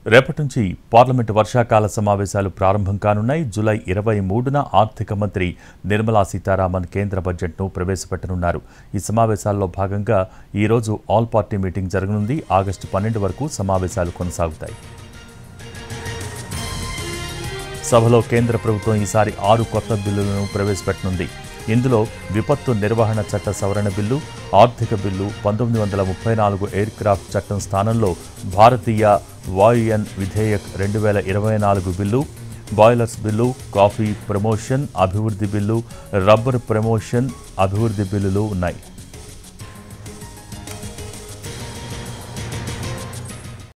రేపటి నుంచి పార్లమెంటు వర్షాకాల సమావేశాలు ప్రారంభం కానున్నాయి జూలై ఇరవై మూడున ఆర్థిక మంత్రి నిర్మలా సీతారామన్ కేంద్ర బడ్జెట్ను ప్రవేశపెట్టనున్నారు ఈ సమావేశాల్లో భాగంగా ఈరోజు ఆల్ పార్టీ మీటింగ్ జరగనుంది ఆగస్టు పన్నెండు వరకు సమావేశాలు కొనసాగుతాయి సభలో కేంద్ర ప్రభుత్వం ఈసారి ఆరు కొత్త బిల్లులను ప్రవేశపెట్టనుంది ఇందులో విపత్తు నిర్వహణ చట్ట సవరణ బిల్లు ఆర్థిక బిల్లు పంతొమ్మిది వందల ముప్పై నాలుగు ఎయిర్ క్రాఫ్ట్ చట్టం స్థానంలో భారతీయ వాయుయన్ విధేయక్ రెండు వేల ఇరవై నాలుగు bill boilers bill coffee promotion అభివృద్ధి బిల్లు రబ్బర్ ప్రమోషన్ అభివృద్ధి బిల్లులు ఉన్నాయి